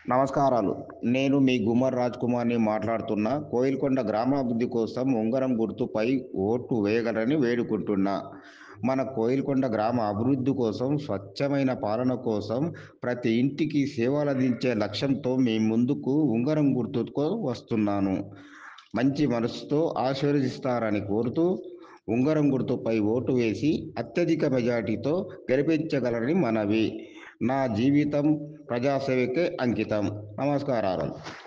నమస్కారాలు నేను మీ గుమ్మర్ రాజ్ కుమార్ని మాట్లాడుతున్నా కోయిల్కొండ గ్రామాభివృద్ధి కోసం ఉంగరం గుర్తుపై ఓటు వేయగలని వేడుకుంటున్నా మన కోయిల్కొండ గ్రామ అభివృద్ధి కోసం స్వచ్ఛమైన పాలన కోసం ప్రతి ఇంటికి సేవలు అందించే లక్ష్యంతో మీ ముందుకు ఉంగరం గుర్తుకు వస్తున్నాను మంచి మనసుతో ఆశీర్వదిస్తారని కోరుతూ ఉంగరం గుర్తుపై ఓటు వేసి అత్యధిక మెజార్టీతో గెలిపించగలరని మనవి నా జీవితం ప్రజాసేవకే అంకితం నమస్కారాలు